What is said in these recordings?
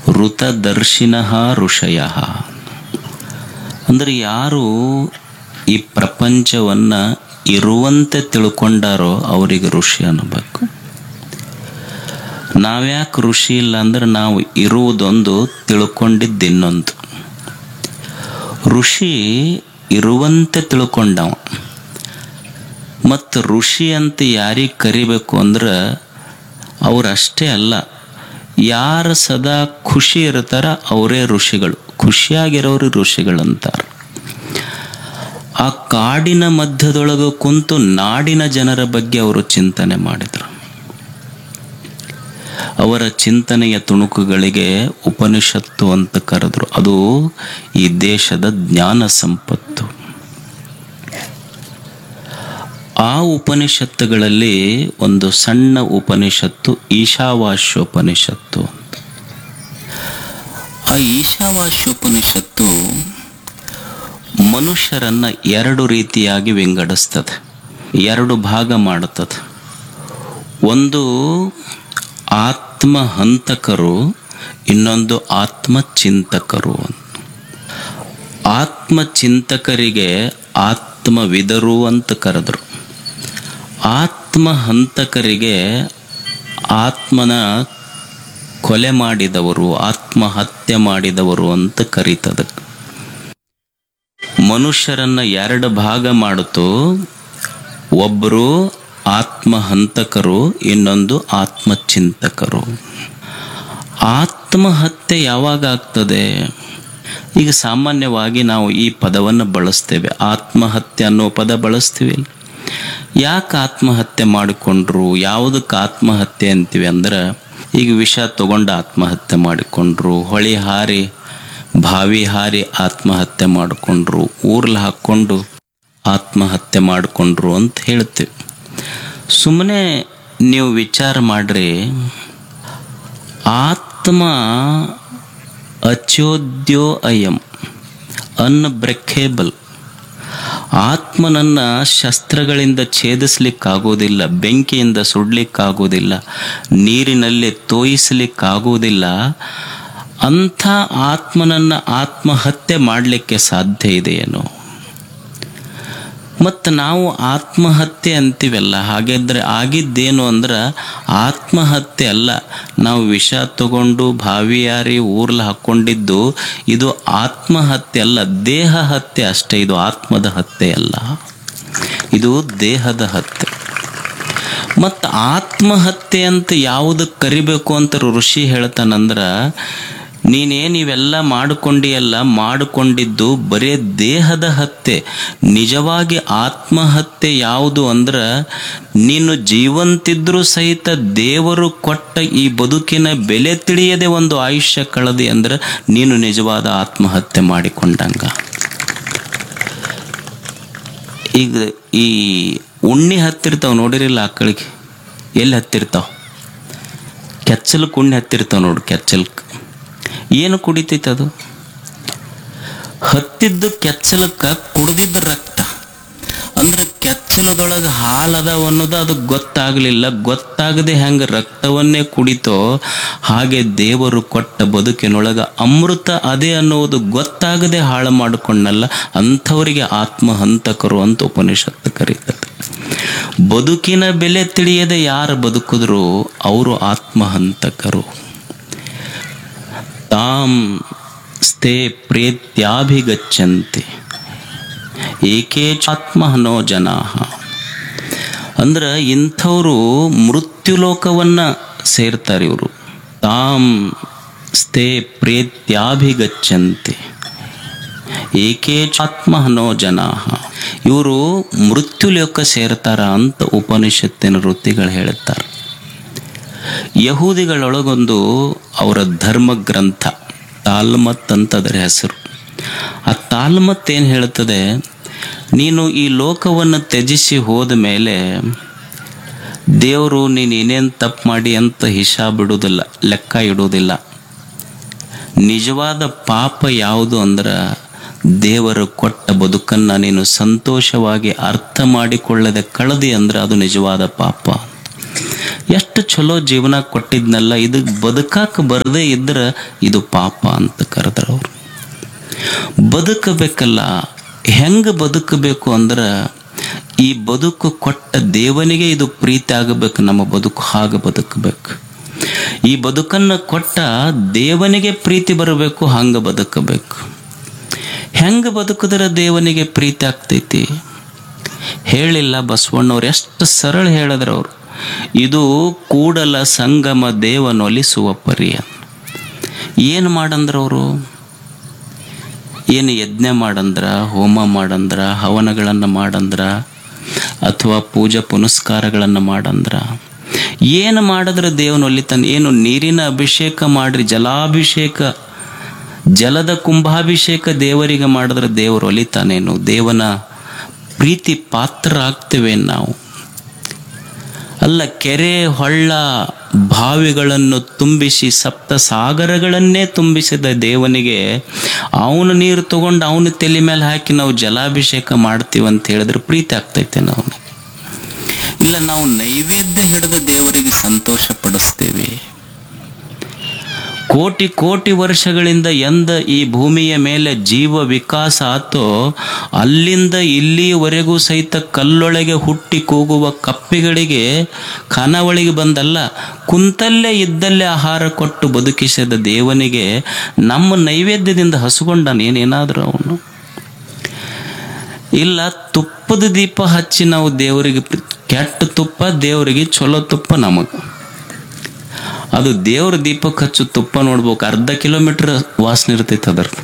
ಋತದರ್ಶಿನ ಋಷಯ ಅಂದರೆ ಯಾರು ಈ ಪ್ರಪಂಚವನ್ನ ಇರುವಂತೆ ತಿಳ್ಕೊಂಡಾರೋ ಅವರಿಗೆ ಋಷಿ ಅನ್ನಬೇಕು ನಾವ್ಯಾಕೆ ಋಷಿ ಇಲ್ಲ ಅಂದ್ರೆ ನಾವು ಇರುವುದೊಂದು ತಿಳ್ಕೊಂಡಿದ್ದು ಇನ್ನೊಂದು ಋಷಿ ಇರುವಂತೆ ತಿಳ್ಕೊಂಡವ ಮತ್ತು ಋಷಿ ಅಂತ ಯಾರಿಗೆ ಕರಿಬೇಕು ಅಂದ್ರೆ ಅವರಷ್ಟೇ ಅಲ್ಲ ಯಾರು ಸದಾ ಖುಷಿ ಇರ್ತಾರ ಅವರೇ ಋಷಿಗಳು ಖುಷಿಯಾಗಿರೋರು ಋಷಿಗಳಂತಾರೆ ಆ ಕಾಡಿನ ಮಧ್ಯದೊಳಗೆ ಕುಂತು ನಾಡಿನ ಜನರ ಬಗ್ಗೆ ಅವರು ಚಿಂತನೆ ಮಾಡಿದರು ಅವರ ಚಿಂತನೆಯ ತುಣುಕುಗಳಿಗೆ ಉಪನಿಷತ್ತು ಅಂತ ಕರೆದ್ರು ಅದು ಈ ದೇಶದ ಜ್ಞಾನ ಸಂಪತ್ತು ಆ ಉಪನಿಷತ್ತುಗಳಲ್ಲಿ ಒಂದು ಸಣ್ಣ ಉಪನಿಷತ್ತು ಈಶಾವಾಸ್ಯೋಪನಿಷತ್ತು ಅಂತ ಆ ಈಶಾವಾಸ್ಯೋಪನಿಷತ್ತು ಮನುಷ್ಯರನ್ನ ಎರಡು ರೀತಿಯಾಗಿ ವಿಂಗಡಿಸ್ತದೆ ಎರಡು ಭಾಗ ಮಾಡುತ್ತದೆ ಒಂದು ಆತ್ಮ ಹಂತಕರು ಇನ್ನೊಂದು ಆತ್ಮ ಚಿಂತಕರು ಅಂತ ಆತ್ಮ ಚಿಂತಕರಿಗೆ ಆತ್ಮವಿದರು ಅಂತ ಕರೆದ್ರು ಆತ್ಮ ಹಂತಕರಿಗೆ ಆತ್ಮನ ಕೊಲೆ ಮಾಡಿದವರು ಆತ್ಮಹತ್ಯೆ ಮಾಡಿದವರು ಅಂತ ಕರೀತದ ಮನುಷ್ಯರನ್ನ ಎರಡು ಭಾಗ ಮಾಡಿತು ಒಬ್ಬರು ಆತ್ಮ ಹಂತಕರು ಇನ್ನೊಂದು ಆತ್ಮ ಚಿಂತಕರು ಆತ್ಮಹತ್ಯೆ ಯಾವಾಗ ಆಗ್ತದೆ ಈಗ ಸಾಮಾನ್ಯವಾಗಿ ನಾವು ಈ ಪದವನ್ನು ಬಳಸ್ತೇವೆ ಆತ್ಮಹತ್ಯೆ ಅನ್ನೋ ಪದ ಬಳಸ್ತೀವಿ ಯಾಕೆ ಆತ್ಮಹತ್ಯೆ ಮಾಡಿಕೊಂಡ್ರು ಯಾವುದಕ್ಕೆ ಆತ್ಮಹತ್ಯೆ ಅಂತೀವಿ ಅಂದ್ರೆ ಈಗ ವಿಷ ತಗೊಂಡು ಆತ್ಮಹತ್ಯೆ ಮಾಡಿಕೊಂಡ್ರು ಹೊಳಿ ಹಾರಿ ಬಾವಿ ಹಾರಿ ಆತ್ಮಹತ್ಯೆ ಮಾಡಿಕೊಂಡ್ರು ಊರ್ಲ್ ಹಾಕ್ಕೊಂಡು ಆತ್ಮಹತ್ಯೆ ಮಾಡಿಕೊಂಡ್ರು ಅಂತ ಹೇಳ್ತೀವಿ ಸುಮ್ಮನೆ ನೀವು ವಿಚಾರ ಮಾಡ್ರಿ ಆತ್ಮ ಅಚೋದ್ಯೋ ಅಯಂ ಅನ್ಬ್ರೆಕೇಬಲ್ ಆತ್ಮನನ್ನ ಶಸ್ತ್ರಗಳಿಂದ ಛೇದಿಸ್ಲಿಕ್ಕಾಗೋದಿಲ್ಲ ಬೆಂಕಿಯಿಂದ ಸುಡ್ಲಿಕ್ಕಾಗೋದಿಲ್ಲ ನೀರಿನಲ್ಲಿ ತೋಯಿಸ್ಲಿಕ್ಕಾಗೋದಿಲ್ಲ ಅಂಥ ಆತ್ಮನನ್ನ ಆತ್ಮಹತ್ಯೆ ಮಾಡಲಿಕ್ಕೆ ಸಾಧ್ಯ ಇದೆಯೇನೋ ಮತ್ತು ನಾವು ಆತ್ಮಹತ್ಯೆ ಅಂತೀವಲ್ಲ ಹಾಗಿದ್ರೆ ಆಗಿದ್ದೇನು ಅಂದ್ರೆ ಆತ್ಮಹತ್ಯೆ ಅಲ್ಲ ನಾವು ವಿಷ ತಗೊಂಡು ಭಾವಿಯಾರಿ ಊರ್ಲ ಹಾಕ್ಕೊಂಡಿದ್ದು ಇದು ಆತ್ಮಹತ್ಯೆ ಅಲ್ಲ ದೇಹ ಹತ್ಯೆ ಅಷ್ಟೇ ಇದು ಆತ್ಮದ ಹತ್ಯೆ ಅಲ್ಲ ಇದು ದೇಹದ ಹತ್ಯೆ ಮತ್ತು ಆತ್ಮಹತ್ಯೆ ಅಂತ ಯಾವುದಕ್ಕೆ ಕರಿಬೇಕು ಅಂತ ಋಷಿ ಹೇಳ್ತಾನಂದ್ರ ನೀನೇನು ಇವೆಲ್ಲ ಮಾಡಿಕೊಂಡಿಯಲ್ಲ ಮಾಡಿಕೊಂಡಿದ್ದು ಬರೇ ದೇಹದ ಹತ್ಯೆ ನಿಜವಾಗಿ ಆತ್ಮಹತ್ಯೆ ಯಾವುದು ಅಂದ್ರೆ ನೀನು ಜೀವಂತಿದ್ರೂ ಸಹಿತ ದೇವರು ಕೊಟ್ಟ ಈ ಬದುಕಿನ ಬೆಲೆ ತಿಳಿಯದೆ ಒಂದು ಆಯುಷ್ಯ ಕಳೆದಿ ಅಂದ್ರೆ ನೀನು ನಿಜವಾದ ಆತ್ಮಹತ್ಯೆ ಮಾಡಿಕೊಂಡಂಗ ಈಗ ಈ ಉಣ್ಣಿ ಹತ್ತಿರ್ತಾವ ನೋಡಿರಿಲ್ಲ ಆಕಳಿಗೆ ಎಲ್ಲಿ ಹತ್ತಿರ್ತಾವ ಕೆಚ್ಚಲಕ್ಕೆ ಉಣ್ಣೆ ಹತ್ತಿರ್ತಾವ ನೋಡು ಕೆಚ್ಚಲಕ್ಕೆ ಏನು ಕುಡಿತೈತೆ ಅದು ಹತ್ತಿದ್ದು ಕೆಚ್ಚಲಕ್ಕ ಕುಡ್ದಿದ್ದ ರಕ್ತ ಅಂದ್ರೆ ಕೆಚ್ಚಲದೊಳಗೆ ಹಾಲು ಅದಾವ ಅನ್ನೋದು ಅದು ಗೊತ್ತಾಗಲಿಲ್ಲ ಗೊತ್ತಾಗದೆ ಹೆಂಗೆ ರಕ್ತವನ್ನೇ ಕುಡಿತೋ ಹಾಗೆ ದೇವರು ಕೊಟ್ಟ ಬದುಕಿನೊಳಗ ಅಮೃತ ಅದೇ ಅನ್ನೋದು ಗೊತ್ತಾಗದೆ ಹಾಳು ಮಾಡಿಕೊಂಡಲ್ಲ ಅಂಥವರಿಗೆ ಆತ್ಮಹಂತಕರು ಅಂತ ಉಪನಿಷತ್ತು ಕರೀತದೆ ಬದುಕಿನ ಬೆಲೆ ತಿಳಿಯದೆ ಯಾರು ಬದುಕಿದ್ರು ಅವರು ಆತ್ಮಹಂತಕರು ತಾಂ ಸ್ಥೇ ಪ್ರೇತ್ಯಾಭಿಗಚ್ಚಂತೆ ಏಕೇಚಾತ್ಮಹನೋ ಜನಾ ಅಂದ್ರೆ ಇಂಥವರು ಮೃತ್ಯುಲೋಕವನ್ನ ಸೇರ್ತಾರೆ ಇವರು ತಾಂ ಸ್ಥೇ ಪ್ರೇತ್ಯಾಭಿಗಚ್ಚಂತೆ ಏಕೇಚಾತ್ಮಹನೋ ಜನಾ ಇವರು ಮೃತ್ಯುಲೋಕ ಸೇರ್ತಾರ ಅಂತ ಉಪನಿಷತ್ತಿನ ವೃತ್ತಿಗಳು ಹೇಳುತ್ತಾರೆ ಯಹೂದಿಗಳೊಳಗೊಂದು ಅವರ ಧರ್ಮ ಗ್ರಂಥ ತಾಲ್ಮತ್ ಅಂತ ಅದರ ಹೆಸರು ಆ ತಾಲ್ಮತ್ ಏನು ಹೇಳುತ್ತದೆ ನೀನು ಈ ಲೋಕವನ್ನು ತ್ಯಜಿಸಿ ಹೋದ ಮೇಲೆ ದೇವರು ನೀನು ಏನೇನು ತಪ್ಪು ಮಾಡಿ ಅಂತ ಹಿಸಾಬ್ ಇಡುವುದಿಲ್ಲ ಲೆಕ್ಕ ಇಡುವುದಿಲ್ಲ ನಿಜವಾದ ಪಾಪ ಯಾವುದು ಅಂದ್ರೆ ದೇವರು ಕೊಟ್ಟ ಬದುಕನ್ನು ನೀನು ಸಂತೋಷವಾಗಿ ಅರ್ಥ ಮಾಡಿಕೊಳ್ಳದೆ ಕಳೆದಿ ಅಂದ್ರೆ ಅದು ನಿಜವಾದ ಪಾಪ ಎಷ್ಟು ಚಲೋ ಜೀವನ ಕೊಟ್ಟಿದ್ನಲ್ಲ ಇದು ಬದುಕಾಕ ಬರದೇ ಇದ್ರೆ ಇದು ಪಾಪ ಅಂತ ಕರೆದ್ರು ಅವರು ಬದುಕಬೇಕಲ್ಲ ಹೆಂಗೆ ಬದುಕಬೇಕು ಅಂದ್ರೆ ಈ ಬದುಕು ಕೊಟ್ಟ ದೇವನಿಗೆ ಇದು ಪ್ರೀತಿ ಆಗಬೇಕು ನಮ್ಮ ಬದುಕು ಹಾಗೆ ಬದುಕಬೇಕು ಈ ಬದುಕನ್ನು ಕೊಟ್ಟ ದೇವನಿಗೆ ಪ್ರೀತಿ ಬರಬೇಕು ಹಂಗೆ ಬದುಕಬೇಕು ಹೆಂಗೆ ಬದುಕಿದ್ರೆ ದೇವನಿಗೆ ಪ್ರೀತಿ ಆಗ್ತೈತಿ ಹೇಳಿಲ್ಲ ಬಸವಣ್ಣವ್ರು ಎಷ್ಟು ಸರಳ ಹೇಳಿದ್ರು ಅವರು ಇದು ಕೂಡಲ ಸಂಗಮ ದೇವನೊಲಿಸುವ ಪರಿಯ ಏನು ಮಾಡಂದ್ರ ಅವರು ಏನು ಯಜ್ಞ ಮಾಡಂದ್ರ ಹೋಮ ಮಾಡಂದ್ರ ಹವನಗಳನ್ನು ಮಾಡಂದ್ರ ಅಥವಾ ಪೂಜಾ ಪುನಸ್ಕಾರಗಳನ್ನು ಮಾಡಂದ್ರ ಏನು ಮಾಡಿದ್ರೆ ದೇವನ ಒಲಿತಾನೆ ಏನು ನೀರಿನ ಅಭಿಷೇಕ ಮಾಡ್ರಿ ಜಲಾಭಿಷೇಕ ಜಲದ ಕುಂಭಾಭಿಷೇಕ ದೇವರಿಗೆ ಮಾಡಿದ್ರೆ ದೇವರು ಒಲಿತಾನೇನು ದೇವನ ಪ್ರೀತಿ ಪಾತ್ರ ಆಗ್ತೇವೆ ನಾವು ಅಲ್ಲ ಕೆರೆ ಹೊಳ್ಳ ಬಾವಿಗಳನ್ನು ತುಂಬಿಸಿ ಸಪ್ತ ಸಾಗರಗಳನ್ನೇ ತುಂಬಿಸಿದ ದೇವನಿಗೆ ಅವನ ನೀರು ತಗೊಂಡು ಅವನ ತಲೆ ಮೇಲೆ ಹಾಕಿ ನಾವು ಜಲಾಭಿಷೇಕ ಮಾಡ್ತೀವಿ ಅಂತ ಹೇಳಿದ್ರೆ ಪ್ರೀತಿ ಆಗ್ತೈತೆ ನಾವು ಇಲ್ಲ ನಾವು ನೈವೇದ್ಯ ಹಿಡಿದ ದೇವರಿಗೆ ಸಂತೋಷ ಪಡಿಸ್ತೇವೆ ಕೋಟಿ ಕೋಟಿ ವರ್ಷಗಳಿಂದ ಎಂದ ಈ ಭೂಮಿಯ ಮೇಲೆ ಜೀವ ವಿಕಾಸ ಆತೋ ಅಲ್ಲಿಂದ ಇಲ್ಲಿಯವರೆಗೂ ಸಹಿತ ಕಲ್ಲೊಳಗೆ ಹುಟ್ಟಿ ಕೂಗುವ ಕಪ್ಪಿಗಳಿಗೆ ಖಾನಾವಳಿಗೆ ಬಂದಲ್ಲ ಕುಂತಲ್ಲೇ ಇದ್ದಲ್ಲೇ ಆಹಾರ ಕೊಟ್ಟು ಬದುಕಿಸಿದ ದೇವನಿಗೆ ನಮ್ಮ ನೈವೇದ್ಯದಿಂದ ಹಸುಗೊಂಡಾನ ಏನೇನಾದರೂ ಅವನು ಇಲ್ಲ ತುಪ್ಪದ ದೀಪ ಹಚ್ಚಿ ನಾವು ದೇವರಿಗೆ ಕೆಟ್ಟ ತುಪ್ಪ ದೇವರಿಗೆ ಚಲೋ ತುಪ್ಪ ನಮಗೆ ಅದು ದೇವ್ರ ದೀಪಕ್ಕೆ ಹಚ್ಚು ತುಪ್ಪ ನೋಡ್ಬೇಕು ಅರ್ಧ ಕಿಲೋಮೀಟರ್ ವಾಸನೆ ಇರ್ತೈತೆ ಅದ್ರದ್ದು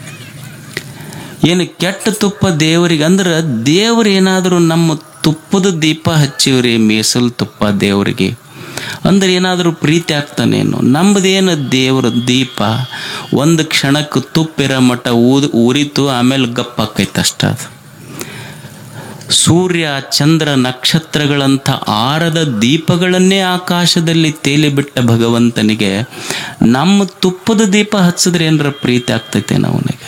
ಏನು ಕೆಟ್ಟ ತುಪ್ಪ ದೇವರಿಗೆ ಅಂದ್ರೆ ದೇವ್ರು ಏನಾದರೂ ನಮ್ಮ ತುಪ್ಪದ ದೀಪ ಹಚ್ಚಿವ್ರಿ ಮೀಸಲು ತುಪ್ಪ ದೇವರಿಗೆ ಅಂದ್ರೆ ಏನಾದರೂ ಪ್ರೀತಿ ಆಗ್ತಾನೇನು ನಮ್ದೇನು ದೇವ್ರ ದೀಪ ಒಂದು ಕ್ಷಣಕ್ಕೆ ತುಪ್ಪಿರೋ ಮಟ್ಟ ಊದ್ ಉರಿತು ಆಮೇಲೆ ಗಪ್ಪ ಆಕೈತೆ ಅಷ್ಟ ಅದು ಸೂರ್ಯ ಚಂದ್ರ ನಕ್ಷತ್ರಗಳಂಥ ಆರದ ದೀಪಗಳನ್ನೇ ಆಕಾಶದಲ್ಲಿ ತೇಲಿಬಿಟ್ಟ ಭಗವಂತನಿಗೆ ನಮ್ಮ ತುಪ್ಪದ ದೀಪ ಹಚ್ಚಿದ್ರೆ ಏನರ ಪ್ರೀತಿ ಆಗ್ತೈತೆ ಅವನಿಗೆ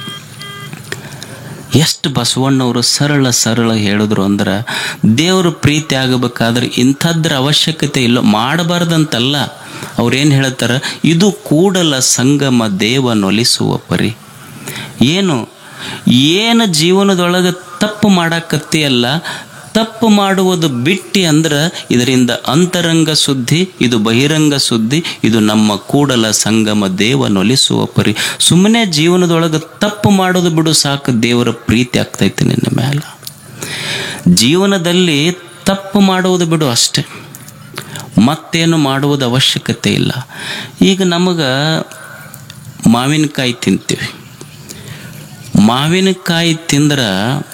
ಎಷ್ಟು ಬಸವಣ್ಣವರು ಸರಳ ಸರಳ ಹೇಳಿದ್ರು ಅಂದ್ರೆ ದೇವರು ಪ್ರೀತಿ ಆಗಬೇಕಾದ್ರೆ ಇಂಥದ್ರ ಅವಶ್ಯಕತೆ ಇಲ್ಲ ಮಾಡಬಾರ್ದಂತಲ್ಲ ಅವ್ರೇನು ಹೇಳ್ತಾರೆ ಇದು ಕೂಡಲ ಸಂಗಮ ದೇವನೊಲಿಸುವ ಪರಿ ಏನು ಏನು ಜೀವನದೊಳಗೆ ತಪ್ಪು ಮಾಡಾಕತ್ತಿಯಲ್ಲ ತಪ್ಪು ಮಾಡುವುದು ಬಿಟ್ಟಿ ಅಂದ್ರೆ ಇದರಿಂದ ಅಂತರಂಗ ಸುದ್ದಿ ಇದು ಬಹಿರಂಗ ಸುದ್ದಿ ಇದು ನಮ್ಮ ಕೂಡಲ ಸಂಗಮ ದೇವನೊಲಿಸುವ ಪರಿ ಸುಮ್ಮನೆ ಜೀವನದೊಳಗೆ ತಪ್ಪು ಮಾಡೋದು ಬಿಡು ಸಾಕು ದೇವರ ಪ್ರೀತಿ ಆಗ್ತೈತೆ ನಿನ್ನ ಮೇಲೆ ಜೀವನದಲ್ಲಿ ತಪ್ಪು ಮಾಡುವುದು ಬಿಡು ಅಷ್ಟೆ ಮತ್ತೇನು ಮಾಡುವುದು ಅವಶ್ಯಕತೆ ಇಲ್ಲ ಈಗ ನಮಗೆ ಮಾವಿನಕಾಯಿ ತಿಂತೀವಿ ಮಾವಿನಕಾಯಿ ತಿಂದ್ರೆ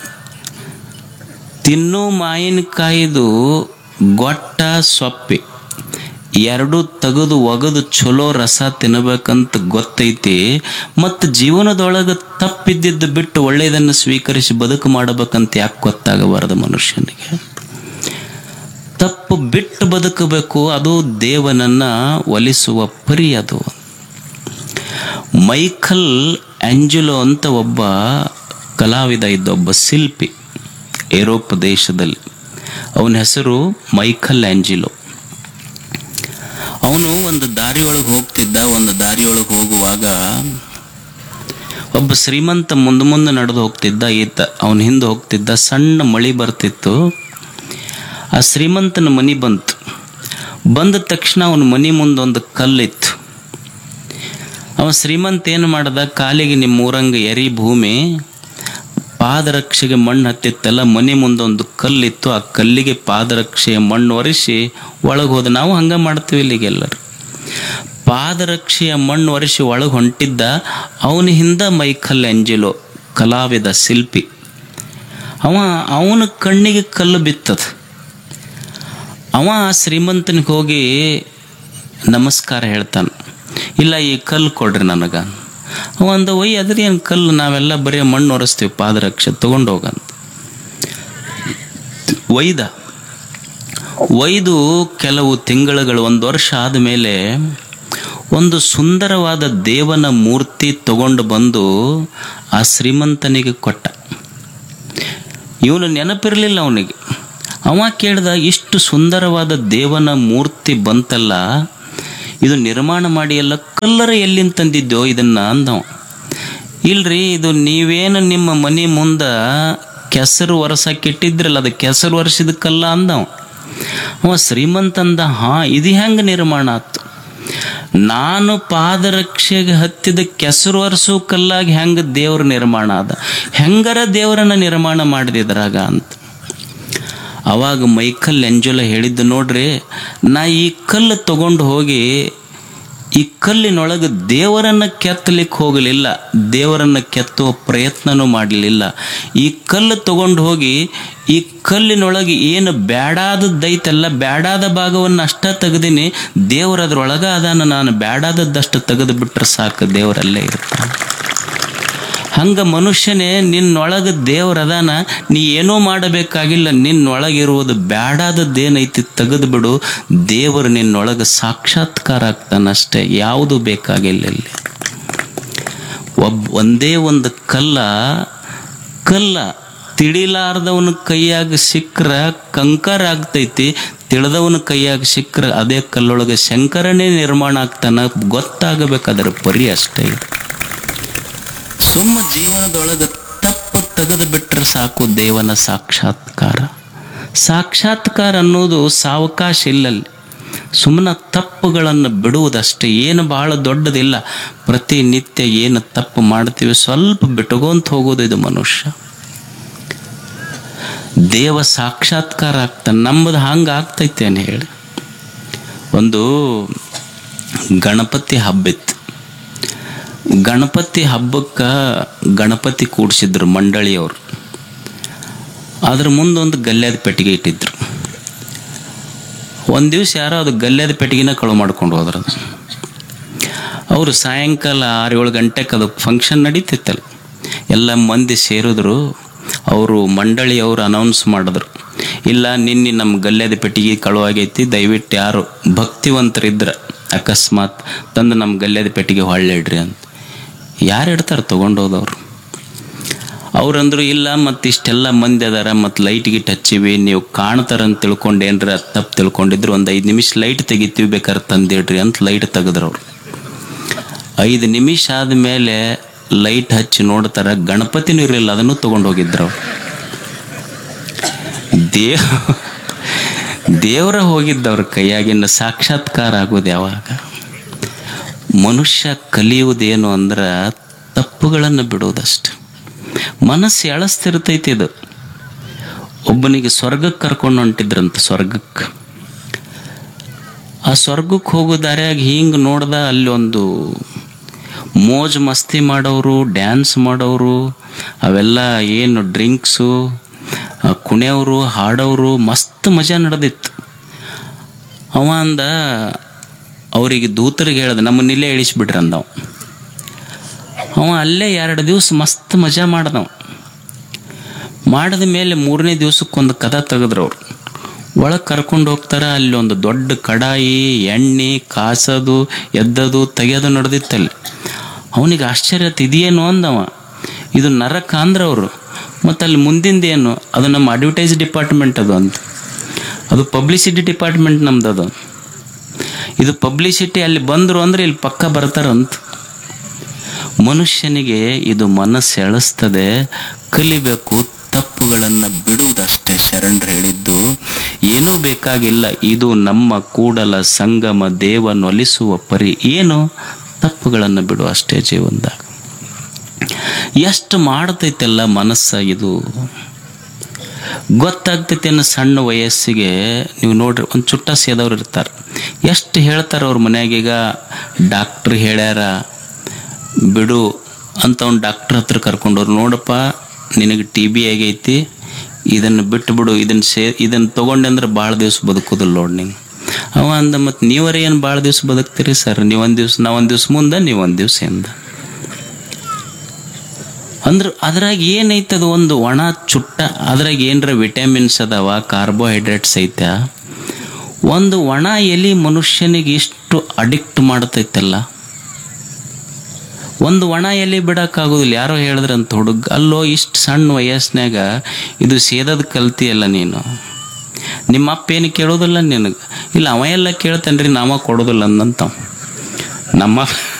ತಿನ್ನೋ ಮಾವಿನಕಾಯಿದು ಗೊಟ್ಟ ಸೊಪ್ಪಿ ಎರಡು ತೆಗೆದು ಒಗದು ಚಲೋ ರಸ ತಿನ್ನಬೇಕಂತ ಗೊತ್ತೈತಿ ಮತ್ತು ಜೀವನದೊಳಗೆ ತಪ್ಪಿದ್ದಿದ್ದು ಬಿಟ್ಟು ಒಳ್ಳೆಯದನ್ನು ಸ್ವೀಕರಿಸಿ ಬದುಕು ಮಾಡಬೇಕಂತ ಯಾಕೆ ಗೊತ್ತಾಗಬಾರದು ಮನುಷ್ಯನಿಗೆ ತಪ್ಪು ಬಿಟ್ಟು ಬದುಕಬೇಕು ಅದು ದೇವನನ್ನ ಒಲಿಸುವ ಪರಿ ಅದು ಮೈಕಲ್ ಆಂಜಲೋ ಅಂತ ಒಬ್ಬ ಕಲಾವಿದ ಇದ್ದ ಒಬ್ಬ ಶಿಲ್ಪಿ ಯುರೋಪ್ ದೇಶದಲ್ಲಿ ಅವನ ಹೆಸರು ಮೈಕಲ್ ಆಂಜಿಲೋ ಅವನು ಒಂದು ದಾರಿಯೊಳಗೆ ಹೋಗ್ತಿದ್ದ ಒಂದು ದಾರಿಯೊಳಗೆ ಹೋಗುವಾಗ ಒಬ್ಬ ಶ್ರೀಮಂತ ಮುಂದೆ ಮುಂದೆ ನಡೆದು ಹೋಗ್ತಿದ್ದ ಈತ ಅವನ ಹಿಂದೆ ಹೋಗ್ತಿದ್ದ ಸಣ್ಣ ಮಳಿ ಬರ್ತಿತ್ತು ಆ ಶ್ರೀಮಂತನ ಮನಿ ಬಂತು ಬಂದ ತಕ್ಷಣ ಅವನ ಮನಿ ಮುಂದೆ ಒಂದು ಕಲ್ಲಿತ್ತು ಅವ ಶ್ರೀಮಂತ ಏನು ಮಾಡ್ದ ಕಾಲಿಗೆ ನಿಮ್ಮ ಊರಂಗ ಎರಿ ಭೂಮಿ ಪಾದರಕ್ಷೆಗೆ ಮಣ್ಣು ಹತ್ತಿತ್ತಲ್ಲ ಮನೆ ಮುಂದೆ ಒಂದು ಕಲ್ಲಿತ್ತು ಆ ಕಲ್ಲಿಗೆ ಪಾದರಕ್ಷೆಯ ಮಣ್ಣು ಒರೆಸಿ ಒಳಗೆ ಹೋದ ನಾವು ಹಂಗೆ ಮಾಡ್ತೀವಿ ಇಲ್ಲಿಗೆಲ್ಲರು ಪಾದರಕ್ಷೆಯ ಮಣ್ಣು ಒರೆಸಿ ಒಳಗೆ ಹೊಂಟಿದ್ದ ಅವನ ಹಿಂದ ಮೈಕಲ್ ಎಂಜಿಲೋ ಕಲಾವಿದ ಶಿಲ್ಪಿ ಅವ ಅವನ ಕಣ್ಣಿಗೆ ಕಲ್ಲು ಬಿತ್ತದ ಅವ ಆ ಶ್ರೀಮಂತನಿಗೆ ಹೋಗಿ ನಮಸ್ಕಾರ ಹೇಳ್ತಾನೆ ಇಲ್ಲ ಈ ಕಲ್ಲು ಕೊಡ್ರಿ ನನಗೆ ಅವ ಅಂದ ಒಯ್ ಅದ್ರಿ ಏನು ಕಲ್ಲು ನಾವೆಲ್ಲ ಬರೀ ಮಣ್ಣು ಒರೆಸ್ತೀವಿ ಪಾದರಕ್ಷೆ ತಗೊಂಡು ಹೋಗಂತ ಒಯ್ದ ಒಯ್ದು ಕೆಲವು ತಿಂಗಳುಗಳು ಒಂದು ವರ್ಷ ಆದಮೇಲೆ ಒಂದು ಸುಂದರವಾದ ದೇವನ ಮೂರ್ತಿ ತಗೊಂಡು ಬಂದು ಆ ಶ್ರೀಮಂತನಿಗೆ ಕೊಟ್ಟ ಇವನು ನೆನಪಿರಲಿಲ್ಲ ಅವನಿಗೆ ಅವ ಕೇಳ್ದ ಇಷ್ಟು ಸುಂದರವಾದ ದೇವನ ಮೂರ್ತಿ ಬಂತಲ್ಲ ಇದು ನಿರ್ಮಾಣ ಮಾಡಿ ಎಲ್ಲ ಕಲ್ಲರ ಎಲ್ಲಿಂದ ತಂದಿದ್ದೋ ಇದನ್ನ ಅಂದವ ಇಲ್ರಿ ಇದು ನೀವೇನು ನಿಮ್ಮ ಮನೆ ಮುಂದ ಕೆಸರು ಒರೆಸಕ್ಕಿಟ್ಟಿದ್ರಲ್ಲ ಅದು ಕೆಸರು ಒರೆಸಿದ ಕಲ್ಲ ಅಂದವ ಅವ ಶ್ರೀಮಂತ ಅಂದ ಹಾ ಇದು ಹೆಂಗೆ ನಿರ್ಮಾಣ ಆತು ನಾನು ಪಾದರಕ್ಷೆಗೆ ಹತ್ತಿದ ಕೆಸರು ಒರೆಸು ಕಲ್ಲಾಗಿ ಹೆಂಗೆ ದೇವ್ರ ನಿರ್ಮಾಣ ಆದ ಹೆಂಗರ ದೇವರನ್ನ ನಿರ್ಮಾಣ ಮಾಡಿದ್ರಾಗ ಅಂತ ಅವಾಗ ಮೈಕಲ್ ಎಂಜುಲ ಹೇಳಿದ್ದು ನೋಡ್ರಿ ನಾ ಈ ಕಲ್ಲು ತಗೊಂಡು ಹೋಗಿ ಈ ಕಲ್ಲಿನೊಳಗೆ ದೇವರನ್ನ ಕೆತ್ತಲಿಕ್ಕೆ ಹೋಗಲಿಲ್ಲ ದೇವರನ್ನ ಕೆತ್ತುವ ಪ್ರಯತ್ನನೂ ಮಾಡಲಿಲ್ಲ ಈ ಕಲ್ಲು ತಗೊಂಡು ಹೋಗಿ ಈ ಕಲ್ಲಿನೊಳಗೆ ಏನು ಬ್ಯಾಡಾದದ್ದೈತಲ್ಲ ಬ್ಯಾಡಾದ ಭಾಗವನ್ನು ಅಷ್ಟ ತೆಗೆದೀನಿ ದೇವರ ಅದ್ರೊಳಗ ಅದಾನ ನಾನು ಬ್ಯಾಡಾದದ್ದಷ್ಟು ತೆಗೆದು ಬಿಟ್ರೆ ಸಾಕು ದೇವರಲ್ಲೇ ಇರ್ತಾನೆ ಹಂಗ ಮನುಷ್ಯನೇ ನಿನ್ನೊಳಗೆ ದೇವರದಾನ ನೀ ಏನೂ ಮಾಡಬೇಕಾಗಿಲ್ಲ ನಿನ್ನೊಳಗಿರುವುದು ಬ್ಯಾಡಾದದ್ದೇನೈತಿ ತೆಗೆದು ಬಿಡು ದೇವರು ನಿನ್ನೊಳಗೆ ಸಾಕ್ಷಾತ್ಕಾರ ಆಗ್ತಾನಷ್ಟೇ ಯಾವುದು ಬೇಕಾಗಿಲ್ಲ ಇಲ್ಲಿ ಒಬ್ಬ ಒಂದೇ ಒಂದು ಕಲ್ಲ ಕಲ್ಲ ತಿಳಿಲಾರ್ದವನ ಕೈಯಾಗ ಸಿಕ್ಕ್ರ ಕಂಕರ ಆಗ್ತೈತಿ ತಿಳಿದವನ ಕೈಯಾಗ ಸಿಕ್ಕ್ರ ಅದೇ ಕಲ್ಲೊಳಗೆ ಶಂಕರನೇ ನಿರ್ಮಾಣ ಆಗ್ತಾನ ಗೊತ್ತಾಗಬೇಕು ಅದರ ಪರಿ ಅಷ್ಟೇ ಇದು ಸುಮ್ಮ ಜೀವನದೊಳಗೆ ತಪ್ಪು ತೆಗೆದು ಬಿಟ್ರೆ ಸಾಕು ದೇವನ ಸಾಕ್ಷಾತ್ಕಾರ ಸಾಕ್ಷಾತ್ಕಾರ ಅನ್ನೋದು ಸಾವಕಾಶ ಇಲ್ಲಲ್ಲಿ ಸುಮ್ಮನೆ ತಪ್ಪುಗಳನ್ನು ಬಿಡುವುದಷ್ಟೇ ಏನು ಬಹಳ ದೊಡ್ಡದಿಲ್ಲ ಪ್ರತಿನಿತ್ಯ ಏನು ತಪ್ಪು ಮಾಡ್ತೀವಿ ಸ್ವಲ್ಪ ಬಿಟ್ಕೊಂತ ಹೋಗೋದು ಇದು ಮನುಷ್ಯ ದೇವ ಸಾಕ್ಷಾತ್ಕಾರ ಆಗ್ತಾನೆ ನಮ್ಮದು ಹಂಗೆ ಆಗ್ತೈತೇನು ಹೇಳಿ ಒಂದು ಗಣಪತಿ ಹಬ್ಬಿತ್ತು ಗಣಪತಿ ಹಬ್ಬಕ್ಕೆ ಗಣಪತಿ ಕೂಡಿಸಿದ್ರು ಮಂಡಳಿಯವರು ಅದ್ರ ಮುಂದೊಂದು ಗಲ್ಯದ ಪೆಟ್ಟಿಗೆ ಇಟ್ಟಿದ್ರು ಒಂದು ದಿವಸ ಯಾರೋ ಅದು ಗಲ್ಯದ ಪೆಟ್ಟಿಗೆನ ಕಳು ಮಾಡ್ಕೊಂಡು ಹೋದ್ರು ಅದು ಅವರು ಸಾಯಂಕಾಲ ಆರು ಏಳು ಗಂಟೆಗೆ ಅದು ಫಂಕ್ಷನ್ ನಡೀತಿತ್ತಲ್ಲ ಎಲ್ಲ ಮಂದಿ ಸೇರಿದ್ರು ಅವರು ಮಂಡಳಿಯವರು ಅನೌನ್ಸ್ ಮಾಡಿದ್ರು ಇಲ್ಲ ನಿನ್ನೆ ನಮ್ಮ ಗಲ್ಯದ ಪೆಟ್ಟಿಗೆ ಕಳುವಾಗೈತಿ ದಯವಿಟ್ಟು ಯಾರು ಭಕ್ತಿವಂತರಿದ್ರ ಅಕಸ್ಮಾತ್ ತಂದು ನಮ್ಮ ಗಲ್ಯದ ಪೆಟ್ಟಿಗೆ ಹೊಳ್ಳಿಡ್ರಿ ಅಂತ ಯಾರು ಇಡ್ತಾರೆ ತೊಗೊಂಡೋದವ್ರು ಅವ್ರಂದ್ರು ಇಲ್ಲ ಮತ್ತು ಇಷ್ಟೆಲ್ಲ ಮಂದಿ ಅದಾರ ಮತ್ತು ಲೈಟ್ ಗಿಟ್ ಹಚ್ಚಿವಿ ನೀವು ಕಾಣ್ತಾರ ಅಂತ ತಿಳ್ಕೊಂಡು ಏನ್ರ ತಪ್ಪು ತಿಳ್ಕೊಂಡಿದ್ರು ಒಂದು ಐದು ನಿಮಿಷ ಲೈಟ್ ತೆಗಿತೀವಿ ಬೇಕಾದ್ರೆ ತಂದಿಡ್ರಿ ಅಂತ ಲೈಟ್ ತೆಗೆದ್ರು ಅವ್ರು ಐದು ನಿಮಿಷ ಆದಮೇಲೆ ಲೈಟ್ ಹಚ್ಚಿ ನೋಡ್ತಾರ ಗಣಪತಿನೂ ಇರಲಿಲ್ಲ ಅದನ್ನು ತೊಗೊಂಡು ಹೋಗಿದ್ರು ಅವ್ರು ದೇವ ದೇವರ ಹೋಗಿದ್ದವ್ರ ಕೈಯಾಗಿನ ಸಾಕ್ಷಾತ್ಕಾರ ಆಗೋದು ಯಾವಾಗ ಮನುಷ್ಯ ಕಲಿಯುವುದೇನು ಅಂದ್ರೆ ತಪ್ಪುಗಳನ್ನು ಬಿಡೋದಷ್ಟೆ ಮನಸ್ಸು ಎಳಸ್ತಿರ್ತೈತಿ ಇದು ಒಬ್ಬನಿಗೆ ಸ್ವರ್ಗಕ್ಕೆ ಕರ್ಕೊಂಡು ಹೊಂಟಿದ್ರಂತ ಸ್ವರ್ಗಕ್ಕೆ ಆ ಸ್ವರ್ಗಕ್ಕೆ ಹೋಗೋ ದಾರಿಯಾಗ ಹಿಂಗೆ ನೋಡ್ದ ಅಲ್ಲಿ ಒಂದು ಮೋಜ್ ಮಸ್ತಿ ಮಾಡೋರು ಡ್ಯಾನ್ಸ್ ಮಾಡೋರು ಅವೆಲ್ಲ ಏನು ಡ್ರಿಂಕ್ಸು ಕುಣಿಯೋರು ಹಾಡೋರು ಮಸ್ತ್ ಮಜಾ ನಡೆದಿತ್ತು ಅವ ಅಂದ ಅವರಿಗೆ ದೂತರಿಗೆ ಹೇಳ್ದ ನಮ್ಮನ್ನ ಇಲ್ಲೇ ಇಳಿಸ್ಬಿಟ್ರಿ ಅಂದವ ಅವ ಅಲ್ಲೇ ಎರಡು ದಿವಸ ಮಸ್ತ್ ಮಜಾ ಮಾಡ್ದವ ಮಾಡಿದ ಮೇಲೆ ಮೂರನೇ ದಿವ್ಸಕ್ಕೊಂದು ಕದ ತೆಗೆದ್ರು ಅವ್ರು ಒಳಗೆ ಕರ್ಕೊಂಡು ಹೋಗ್ತಾರ ಅಲ್ಲಿ ಒಂದು ದೊಡ್ಡ ಕಡಾಯಿ ಎಣ್ಣೆ ಕಾಸೋದು ಎದ್ದದು ತೆಗೆಯೋದು ನಡೆದಿತ್ತಲ್ಲಿ ಅವನಿಗೆ ಆಶ್ಚರ್ಯ ಆಯ್ತು, ಇದೇನು ಅಂದವ ಇದು ನರಕ ಅಂದ್ರೆ ಅವರು ಮತ್ತು ಅಲ್ಲಿ ಮುಂದಿಂದೇನು ಅದು ನಮ್ಮ ಅಡ್ವರ್ಟೈಸ್ ಡಿಪಾರ್ಟ್ಮೆಂಟ್ ಅದು ಅಂತ ಅದು ಪಬ್ಲಿಸಿಟಿ ಡಿಪಾರ್ಟ್ಮೆಂಟ್ ನಮ್ದು ಅದು ಇದು ಪಬ್ಲಿಸಿಟಿ ಅಲ್ಲಿ ಬಂದರು ಅಂದ್ರೆ ಇಲ್ಲಿ ಪಕ್ಕ ಬರ್ತಾರಂತ ಮನುಷ್ಯನಿಗೆ ಇದು ಮನಸ್ಸು ಎಳಿಸ್ತದೆ ಕಲಿಬೇಕು ತಪ್ಪುಗಳನ್ನು ಬಿಡುವುದಷ್ಟೇ ಶರಣರು ಹೇಳಿದ್ದು ಏನೂ ಬೇಕಾಗಿಲ್ಲ ಇದು ನಮ್ಮ ಕೂಡಲ ಸಂಗಮ ದೇವನೊಲಿಸುವ ಪರಿ ಏನು ತಪ್ಪುಗಳನ್ನು ಬಿಡು ಅಷ್ಟೇ ಜೀವನದಾಗ ಎಷ್ಟು ಮಾಡ್ತೈತೆಲ್ಲ ಮನಸ್ಸ ಇದು ಗೊತ್ತಾಗ್ತೈತೆ ಅನ್ನೋ ಸಣ್ಣ ವಯಸ್ಸಿಗೆ ನೀವು ನೋಡ್ರಿ ಒಂದು ಚುಟ್ಟ ಸೇದವ್ರು ಇರ್ತಾರೆ ಎಷ್ಟು ಹೇಳ್ತಾರೆ ಅವ್ರ ಮನ್ಯಾಗೀಗ ಡಾಕ್ಟ್ರ್ ಹೇಳ್ಯಾರ ಬಿಡು ಅಂತ ಅವ್ನು ಡಾಕ್ಟ್ರ್ ಹತ್ರ ಕರ್ಕೊಂಡವ್ರು ನೋಡಪ್ಪ ನಿನಗೆ ಟಿ ಬಿ ಆಗೈತಿ ಇದನ್ನು ಬಿಟ್ಟು ಬಿಡು ಇದನ್ನು ಸೇ ಇದನ್ನು ತೊಗೊಂಡೆ ಅಂದ್ರೆ ಭಾಳ ದಿವಸ ಬದುಕೋದಿಲ್ಲ ನೋಡಿ ನೀವು ಅವ ಅಂದ ಮತ್ತು ನೀವರ ಏನು ಭಾಳ ದಿವಸ ಬದುಕ್ತೀರಿ ಸರ್ ನೀವು ಒಂದು ದಿವ್ಸ ನಾ ಒಂದು ದಿವ್ಸ ಮುಂದೆ ನೀವು ಒಂದು ದಿವ್ಸ ಹಿಂದ ಅಂದ್ರೆ ಅದ್ರಾಗ ಏನೈತೆ ಅದು ಒಂದು ಒಣ ಚುಟ್ಟ ಅದ್ರಾಗ ಏನರ ವಿಟಮಿನ್ಸ್ ಅದಾವ ಕಾರ್ಬೋಹೈಡ್ರೇಟ್ಸ್ ಐತೆ ಒಂದು ಒಣ ಎಲಿ ಮನುಷ್ಯನಿಗೆ ಇಷ್ಟು ಅಡಿಕ್ಟ್ ಮಾಡ್ತೈತಲ್ಲ ಒಂದು ಒಣ ಎಲೆ ಬಿಡೋಕ್ಕಾಗೋದಿಲ್ಲ ಯಾರೋ ಹೇಳಿದ್ರಂತ ಹುಡುಗ ಅಲ್ಲೋ ಇಷ್ಟು ಸಣ್ಣ ವಯಸ್ಸಿನಾಗ ಇದು ಸೇದದ ಕಲ್ತಿಯಲ್ಲ ನೀನು ನಿಮ್ಮ ಅಪ್ಪ ಏನು ಕೇಳೋದಿಲ್ಲ ನಿನಗೆ ಇಲ್ಲ ಅವ ಎಲ್ಲ ಕೇಳ್ತಾನ್ರಿ ನಾವ ಕೊಡೋದಿಲ್ಲ ಅಂದಂತಾವ ನಮ್ಮ